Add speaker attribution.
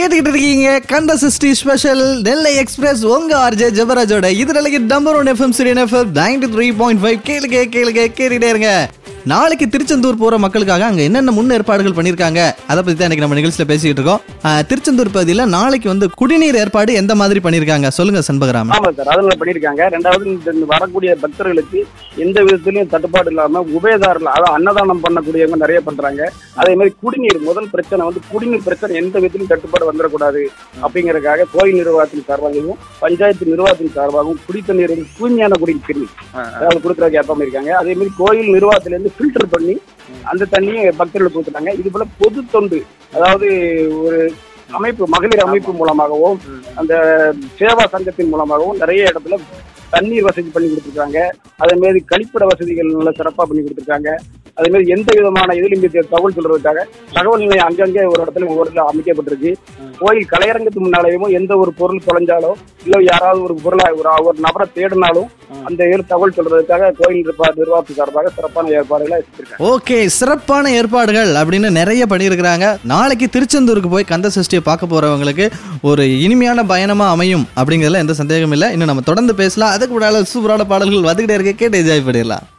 Speaker 1: கேட்டுக்கிட்டு இருக்கீங்க Kanda Srishti special Nellai express உங்க ஆர்ஜே ஜபராஜோட இது நிலைக்கு number one FM Suryan FM ninety three point five கேளுங்க கேளுங்க கேட்டுட்டே இருங்க நாளைக்கு திருச்செந்தூர் போற மக்களுக்காக அங்க என்னென்ன முன் ஏற்பாடுகள் பண்ணிருக்காங்க அதை பத்தி தான் இன்னைக்கு நம்ம நிகழ்ச்சியில பேசிட்டு இருக்கோம் ஆஹ், திருச்செந்தூர் பகுதியில் நாளைக்கு வந்து குடிநீர் ஏற்பாடு எந்த மாதிரி பண்ணிருக்காங்க சொல்லுங்க சண்பகராமன்
Speaker 2: ஆமா சார் அதில் பண்ணியிருக்காங்க ரெண்டாவது இந்த இந்த வரக்கூடிய பக்தர்களுக்கு எந்த விதத்திலையும் தட்டுப்பாடு இல்லாம உபயதாரில் அதாவது அன்னதானம் பண்ணக்கூடியவங்க நிறைய பண்றாங்க அதே மாதிரி குடிநீர் முதல் பிரச்சனை வந்து குடிநீர் பிரச்சனை எந்த விதத்திலும் தட்டுப்பாடு வந்துடக்கூடாது அப்படிங்கறதுக்காக கோயில் நிர்வாகத்தின் சார்பாகவும் பஞ்சாயத்து நிர்வாகத்தின் சார்பாகவும் குடி தண்ணீர் வந்து தூய்மையான குடிநீர் தண்ணீர் அதாவது கொடுக்குறதுக்கு ஏற்பாடு இருக்காங்க அதே மாதிரி கோயில் நிர்வாகத்திலேருந்து ஃபில்டர் பண்ணி அந்த தண்ணியை பக்தர்களுக்கு கொடுத்துட்டாங்க இது போல பொது தொண்டு அதாவது ஒரு அமைப்பு மகளிர் அமைப்பு மூலமாகவும் அந்த சேவா சங்கத்தின் மூலமாகவும் நிறைய இடத்துல தண்ணீர் வசதி பண்ணி கொடுத்துருக்காங்க அதே மாதிரி கழிப்பிட வசதிகள் நல்ல சிறப்பாக பண்ணி கொடுத்துருக்காங்க அதே மாதிரி எந்த விதமான இதுலையும் இந்த தகவல் சொல்றதுக்காக தகவல் நிலையம் அங்கங்கே ஒரு இடத்துல ஒரு இடத்துல அமைக்கப்பட்டிருக்கு கோயில் கலையரங்கத்து முன்னாலேயும் எந்த ஒரு பொருள் தொலைஞ்சாலோ இல்லை யாராவது ஒரு பொருளை ஒரு ஒரு நபரை தேடினாலும் அந்த இதில் தகவல் சொல்றதுக்காக கோயில் நிர்வா- நிர்வாகத்து சார்பாக சிறப்பான ஏற்பாடுகளை செஞ்சிருக்காங்க
Speaker 1: ஓகே சிறப்பான ஏற்பாடுகள் அப்படின்னு நிறைய பண்ணியிருக்கிறாங்க நாளைக்கு திருச்செந்தூருக்கு போய் கந்த சஷ்டியை பார்க்க போறவங்களுக்கு ஒரு இனிமையான பயணமா அமையும் அப்படிங்கிறதுல எந்த சந்தேகமும் இல்லை இன்னும் நம்ம தொடர்ந்து பேசலாம் அதுக்கு முன்னால சூப்பரான பாடல்கள் வந்துகிட்டே இருக்கு கேட்டு என்ஜாய் பண்ணிடலாம்